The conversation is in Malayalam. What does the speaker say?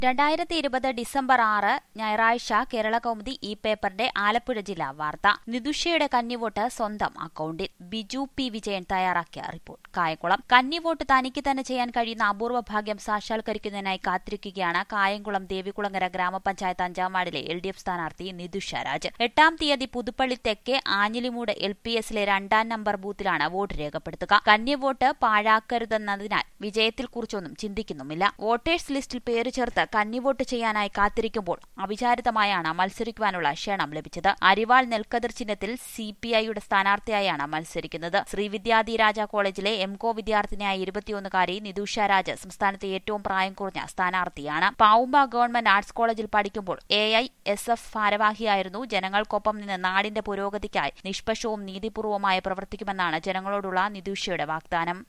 രണ്ടായിരത്തി ഇരുപത് ഡിസംബർ ആറ് ഞായറാഴ്ച കേരള കൗമുദി ഈ പേപ്പറിന്റെ ആലപ്പുഴ ജില്ലാ വാർത്ത നിതുഷയുടെ കന്നിവോട്ട് സ്വന്തം അക്കൌണ്ടിൽ ബിജു പി വിജയൻ തയ്യാറാക്കിയ റിപ്പോർട്ട് കായംകുളം കന്നിവോട്ട് തനിക്ക് തന്നെ ചെയ്യാൻ കഴിയുന്ന അപൂർവ ഭാഗ്യം സാക്ഷാത്കരിക്കുന്നതിനായി കാത്തിരിക്കുകയാണ് കായംകുളം ദേവികുളങ്ങര ഗ്രാമപഞ്ചായത്ത് അഞ്ചാം വാർഡിലെ എൽ ഡി എഫ് സ്ഥാനാർത്ഥി നിതുഷ രാജ് എട്ടാം തീയതി പുതുപ്പള്ളി തെക്കേ ആഞ്ഞിലിമൂട് എൽ പി എസിലെ രണ്ടാം നമ്പർ ബൂത്തിലാണ് വോട്ട് രേഖപ്പെടുത്തുക കന്നിവോട്ട് പാഴാക്കരുതെന്നതിനാൽ വിജയത്തിൽ കുറിച്ചൊന്നും ചിന്തിക്കുന്നുമില്ല വോട്ടേഴ്സ് ലിസ്റ്റിൽ പേര് ചേർത്ത് കന്നിവോട്ട് ചെയ്യാനായി കാത്തിരിക്കുമ്പോൾ അവിചാരിതമായാണ് മത്സരിക്കുവാനുള്ള ക്ഷണം ലഭിച്ചത് അരിവാൾ നെൽക്കതിർ ചിഹ്നത്തിൽ സി പി ഐയുടെ സ്ഥാനാർത്ഥിയായാണ് മത്സരിക്കുന്നത് ശ്രീവിദ്യാധിരാജ കോളേജിലെ എംകോ വിദ്യാർത്ഥിനിയായ ഇരുപത്തിയൊന്നുകാരി നിതൂഷ രാജ് സംസ്ഥാനത്തെ ഏറ്റവും പ്രായം കുറഞ്ഞ സ്ഥാനാർത്ഥിയാണ് പാവുമ്പ ഗവൺമെന്റ് ആർട്സ് കോളേജിൽ പഠിക്കുമ്പോൾ എ ഐ എസ് എഫ് ഭാരവാഹിയായിരുന്നു ജനങ്ങൾക്കൊപ്പം നിന്ന് നാടിന്റെ പുരോഗതിക്കായി നിഷ്പക്ഷവും നീതിപൂർവമായ പ്രവർത്തിക്കുമെന്നാണ് ജനങ്ങളോടുള്ള നിതൂഷയുടെ വാഗ്ദാനം